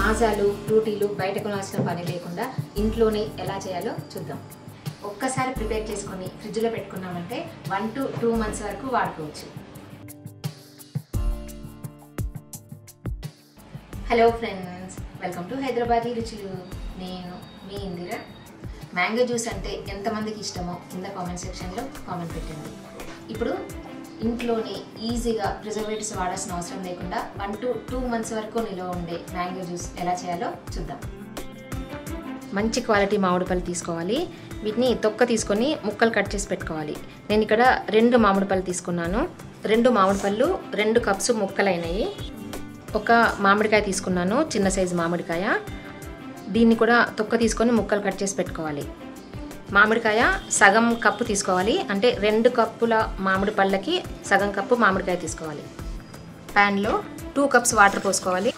మాజాలు ఫ్రూటీలు బయట కొనాల్సిన పని లేకుండా ఇంట్లోనే ఎలా చేయాలో చూద్దాం ఒక్కసారి ప్రిపేర్ చేసుకొని ఫ్రిడ్జ్లో పెట్టుకున్నామంటే వన్ టు టూ మంత్స్ వరకు వాడుకోవచ్చు hello friends welcome to Hyderabadi రుచులు నేను మీ ఇందిర మ్యాంగో జ్యూస్ అంటే ఎంతమందికి ఇష్టమో కింద కామెంట్ సెక్షన్లో కామెంట్ పెట్టండి ఇప్పుడు ఇంట్లోనే ఈజీగా ప్రిజర్వేటివ్స్ వాడాల్సిన అవసరం లేకుండా వన్ టు టూ మంత్స్ వరకు నిల్వ ఉండే మ్యాంగో జ్యూస్ ఎలా చేయాలో చూద్దాం మంచి క్వాలిటీ మామిడి పళ్ళు తీసుకోవాలి వీటిని తొక్క తీసుకొని ముక్కలు కట్ చేసి పెట్టుకోవాలి నేను ఇక్కడ రెండు మామిడి పళ్ళు తీసుకున్నాను రెండు మామిడి పళ్ళు రెండు కప్స్ ముక్కలైనవి ఒక మామిడికాయ తీసుకున్నాను చిన్న సైజు మామిడికాయ దీన్ని కూడా తొక్క తీసుకొని ముక్కలు కట్ చేసి పెట్టుకోవాలి మామిడికాయ సగం కప్పు తీసుకోవాలి అంటే రెండు కప్పుల మామిడి పళ్ళకి సగం కప్పు మామిడికాయ తీసుకోవాలి ప్యాన్లో టూ కప్స్ వాటర్ పోసుకోవాలి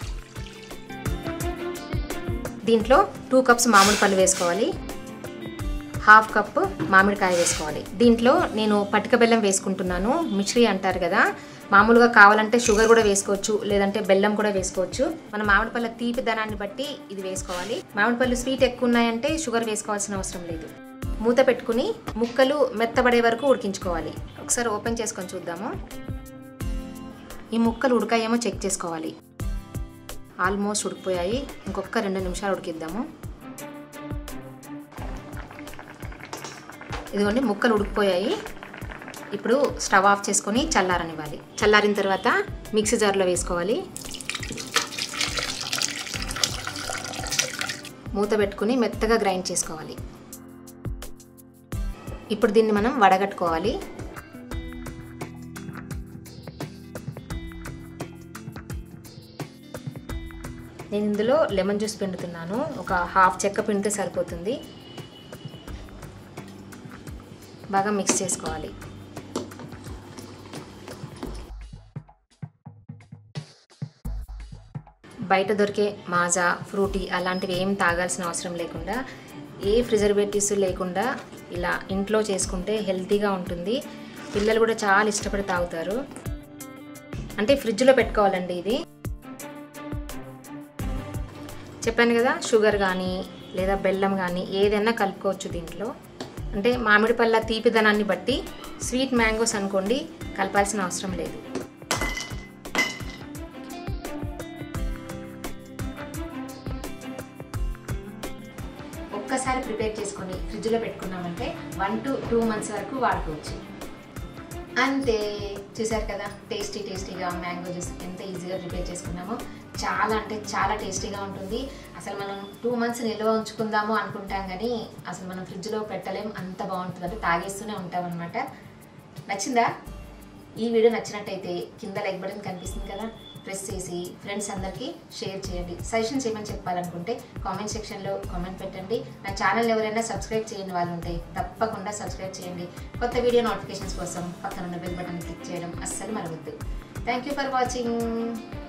దీంట్లో టూ కప్స్ మామిడి పళ్ళు వేసుకోవాలి హాఫ్ కప్ మామిడికాయ వేసుకోవాలి దీంట్లో నేను పటిక బెల్లం వేసుకుంటున్నాను మిశ్రీ అంటారు కదా మామూలుగా కావాలంటే షుగర్ కూడా వేసుకోవచ్చు లేదంటే బెల్లం కూడా వేసుకోవచ్చు మన మామిడి పళ్ళ తీపి ధనాన్ని బట్టి ఇది వేసుకోవాలి మామిడి పళ్ళు స్వీట్ ఎక్కువ ఉన్నాయంటే షుగర్ వేసుకోవాల్సిన అవసరం లేదు మూత పెట్టుకుని ముక్కలు మెత్తబడే వరకు ఉడికించుకోవాలి ఒకసారి ఓపెన్ చేసుకొని చూద్దాము ఈ ముక్కలు ఉడకాయేమో చెక్ చేసుకోవాలి ఆల్మోస్ట్ ఉడికిపోయాయి ఇంకొక రెండు నిమిషాలు ఉడికిద్దాము ఇదిగోండి ముక్కలు ఉడికిపోయాయి ఇప్పుడు స్టవ్ ఆఫ్ చేసుకొని చల్లారనివ్వాలి చల్లారిన తర్వాత మిక్సీ జార్లో వేసుకోవాలి మూత పెట్టుకుని మెత్తగా గ్రైండ్ చేసుకోవాలి ఇప్పుడు దీన్ని మనం వడగట్టుకోవాలి నేను ఇందులో లెమన్ జ్యూస్ పిండుతున్నాను ఒక హాఫ్ చెక్క పిండితే సరిపోతుంది బాగా మిక్స్ చేసుకోవాలి బయట దొరికే మాజా ఫ్రూటీ అలాంటివి ఏం తాగాల్సిన అవసరం లేకుండా ఏ ప్రిజర్వేటివ్స్ లేకుండా ఇలా ఇంట్లో చేసుకుంటే హెల్తీగా ఉంటుంది పిల్లలు కూడా చాలా ఇష్టపడి తాగుతారు అంటే ఫ్రిడ్జ్లో పెట్టుకోవాలండి ఇది చెప్పాను కదా షుగర్ కానీ లేదా బెల్లం కానీ ఏదైనా కలుపుకోవచ్చు దీంట్లో అంటే మామిడి పళ్ళ తీపిదనాన్ని బట్టి స్వీట్ మ్యాంగోస్ అనుకోండి కలపాల్సిన అవసరం లేదు ఒక్కసారి ప్రిపేర్ చేసుకొని ఫ్రిడ్జ్లో పెట్టుకున్నామంటే వన్ టు టూ మంత్స్ వరకు వాడుకోవచ్చు అంతే చూసారు కదా టేస్టీ టేస్టీగా మ్యాంగో జ్యూస్ ఎంత ఈజీగా ప్రిపేర్ చేసుకున్నామో చాలా అంటే చాలా టేస్టీగా ఉంటుంది అసలు మనం టూ మంత్స్ నిల్వ ఉంచుకుందాము అనుకుంటాం కానీ అసలు మనం ఫ్రిడ్జ్లో పెట్టలేం అంత బాగుంటుంది అంటే తాగేస్తూనే ఉంటాం అనమాట నచ్చిందా ఈ వీడియో నచ్చినట్టయితే కింద లైక్ బటన్ కనిపిస్తుంది కదా ప్రెస్ చేసి ఫ్రెండ్స్ అందరికీ షేర్ చేయండి సజెషన్స్ ఏమని చెప్పాలనుకుంటే కామెంట్ సెక్షన్లో కామెంట్ పెట్టండి నా ఛానల్ ఎవరైనా సబ్స్క్రైబ్ చేయని వాళ్ళు ఉంటే తప్పకుండా సబ్స్క్రైబ్ చేయండి కొత్త వీడియో నోటిఫికేషన్స్ కోసం పక్కన ఉన్న బెల్ బటన్ క్లిక్ చేయడం అస్సలు మరవద్దు థ్యాంక్ యూ ఫర్ వాచింగ్